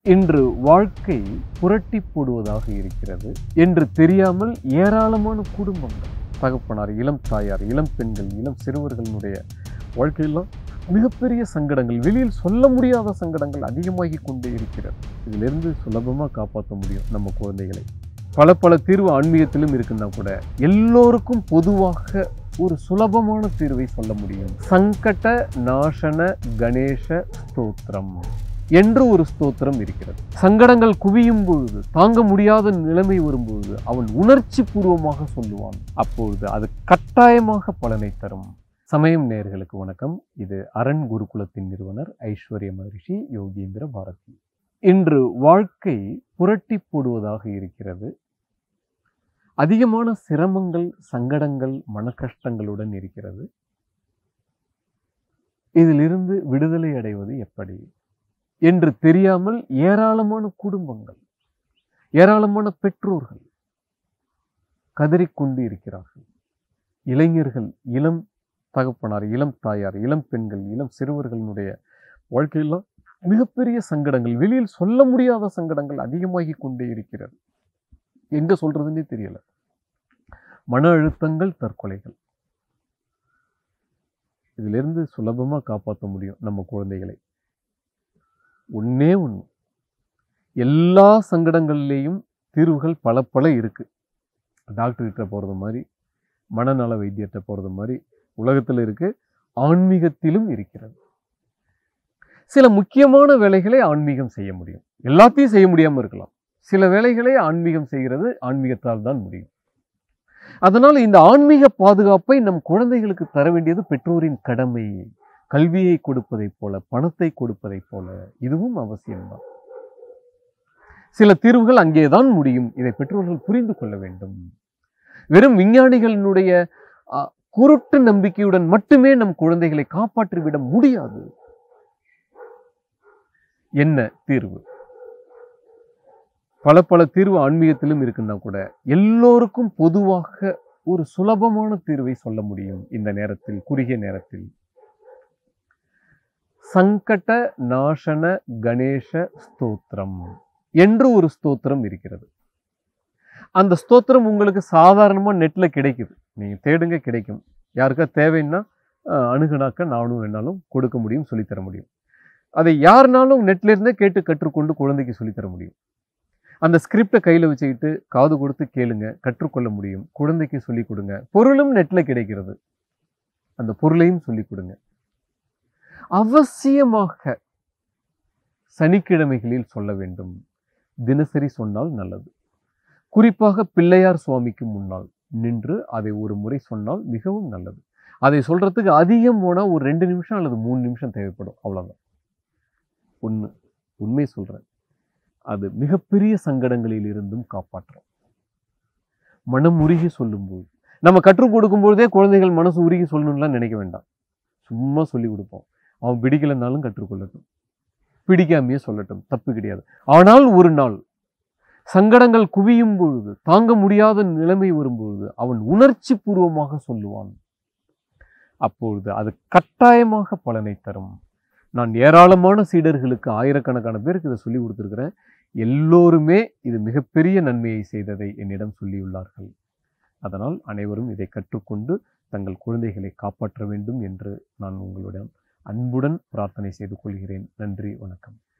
இன்று வாழ்க்கை புரட்டி போடுவதாக இருக்கிறது என்று தெரியாமல் ஏராளமான குடும்பங்கள் தகப்பனார் இளம் தாயார் இளம் பெண்கள் இளம் சிறுவர்களுடைய வாழ்க்கையெல்லாம் மிகப்பெரிய சங்கடங்கள் வெளியில் சொல்ல முடியாத சங்கடங்கள் அதிகமாகி கொண்டே இருக்கிறது இதிலிருந்து சுலபமாக காப்பாற்ற முடியும் நம்ம குழந்தைகளை பல பல தீர்வு ஆன்மீகத்திலும் இருக்குன்னா கூட எல்லோருக்கும் பொதுவாக ஒரு சுலபமான தீர்வை சொல்ல முடியும் சங்கட நாசன கணேச ஸ்தோத்திரம் என்று ஒரு ஸ்தோத்திரம் இருக்கிறது சங்கடங்கள் குவியும் பொழுது தாங்க முடியாத நிலைமை வரும்பொழுது அவன் உணர்ச்சி பூர்வமாக சொல்லுவான் அப்பொழுது அது கட்டாயமாக பலனை தரும் சமயம் நேயர்களுக்கு வணக்கம் இது அரண் குருகுலத்தின் நிறுவனர் ஐஸ்வர்ய மகரிஷி யோகீந்திர பாரதி இன்று வாழ்க்கை புரட்டி போடுவதாக இருக்கிறது அதிகமான சிரமங்கள் சங்கடங்கள் மனக்கஷ்டங்களுடன் இருக்கிறது இதிலிருந்து விடுதலை அடைவது எப்படி என்று தெரியாமல் ஏராளமான குடும்பங்கள் ஏராளமான பெற்றோர்கள் கதறிக்கொண்டு இருக்கிறார்கள் இளைஞர்கள் இளம் தகப்பனார் இளம் தாயார் இளம் பெண்கள் இளம் சிறுவர்களுடைய வாழ்க்கையெல்லாம் மிகப்பெரிய சங்கடங்கள் வெளியில் சொல்ல முடியாத சங்கடங்கள் அதிகமாகி கொண்டே இருக்கிறது எங்க சொல்றதுன்னே தெரியல மன அழுத்தங்கள் தற்கொலைகள் இதிலிருந்து சுலபமா காப்பாற்ற முடியும் நம்ம குழந்தைகளை ஒண்ணே ஒன்று எல்லா சங்கடங்கள்லேயும் தீர்வுகள் பல பல இருக்கு டாக்டர்கிட்ட போகிறது மாதிரி மனநல வைத்தியர்கிட்ட போகிறது மாதிரி உலகத்தில் இருக்கு ஆன்மீகத்திலும் இருக்கிறது சில முக்கியமான வேலைகளை ஆன்மீகம் செய்ய முடியும் எல்லாத்தையும் செய்ய முடியாமல் இருக்கலாம் சில வேலைகளை ஆன்மீகம் செய்கிறது ஆன்மீகத்தால் தான் முடியும் அதனால் இந்த ஆன்மீக பாதுகாப்பை நம் குழந்தைகளுக்கு தர வேண்டியது பெற்றோரின் கடமை கல்வியை கொடுப்பதைப் போல பணத்தை கொடுப்பதைப் போல இதுவும் அவசியம்தான் சில தீர்வுகள் அங்கேதான் முடியும் இதை பெற்றோர்கள் புரிந்து கொள்ள வேண்டும் வெறும் விஞ்ஞானிகளினுடைய அ, குருட்டு நம்பிக்கையுடன் மட்டுமே நம் குழந்தைகளை காப்பாற்றிவிட முடியாது என்ன தீர்வு பல பல தீர்வு ஆன்மீகத்திலும் இருக்குன்னா கூட எல்லோருக்கும் பொதுவாக ஒரு சுலபமான தீர்வை சொல்ல முடியும் இந்த நேரத்தில் குறுகிய நேரத்தில் சங்கட நாசன கணேச ஸ்தோத்திரம் என்று ஒரு ஸ்தோத்திரம் இருக்கிறது அந்த ஸ்தோத்திரம் உங்களுக்கு சாதாரணமாக நெட்டில் கிடைக்குது நீங்கள் தேடுங்க கிடைக்கும் யாருக்கா தேவைன்னா அஹ், அணுகுனாக்க நானும் வேணாலும் கொடுக்க முடியும் சொல்லித்தர முடியும் அதை யாருனாலும் நெட்ல இருந்தே கேட்டு கற்றுக்கொண்டு குழந்தைக்கு சொல்லித்தர முடியும் அந்த ஸ்கிரிப்டை கையில் வச்சுக்கிட்டு காது கொடுத்து கேளுங்க கற்றுக்கொள்ள முடியும் குழந்தைக்கு சொல்லிக் கொடுங்க பொருளும் நெட்டில் கிடைக்கிறது அந்த பொருளையும் சொல்லிக் கொடுங்க அவசியமாக சனிக்கிழமைகளில் சொல்ல வேண்டும் தினசரி சொன்னால் நல்லது குறிப்பாக பிள்ளையார் சுவாமிக்கு முன்னால் நின்று அதை ஒரு முறை சொன்னால் மிகவும் நல்லது அதை சொல்றதுக்கு அதிகம் போனால் ஒரு ரெண்டு நிமிஷம் அல்லது மூணு நிமிஷம் தேவைப்படும் அவ்வளவுதான் ஒன்று உண்மை சொல்றேன் அது மிகப்பெரிய சங்கடங்களில் இருந்தும் காப்பாற்றும் மனம் உருகி சொல்லும்போது நம்ம கற்றுக் கொடுக்கும்போதே குழந்தைகள் மனசு உருகி சொல்லணும்லாம் நினைக்க வேண்டாம் சும்மா சொல்லி கொடுப்போம் அவன் பிடிக்கலைன்னாலும் கற்றுக்கொள்ளட்டும் பிடிக்காமையே சொல்லட்டும் தப்பு கிடையாது ஆனால் ஒரு நாள் சங்கடங்கள் குவியும் பொழுது தாங்க முடியாத நிலைமை வரும்பொழுது அவன் உணர்ச்சி பூர்வமாக சொல்லுவான் அப்பொழுது அது கட்டாயமாக பலனை தரும் நான் ஏராளமான சீடர்களுக்கு ஆயிரக்கணக்கான பேருக்கு இதை சொல்லி கொடுத்துருக்கிறேன் எல்லோருமே இது மிகப்பெரிய நன்மையை செய்ததை என்னிடம் சொல்லியுள்ளார்கள் அதனால் அனைவரும் இதை கற்றுக்கொண்டு தங்கள் குழந்தைகளை காப்பாற்ற வேண்டும் என்று நான் உங்களிடம் அன்புடன் பிரார்த்தனை செய்து கொள்கிறேன் நன்றி வணக்கம்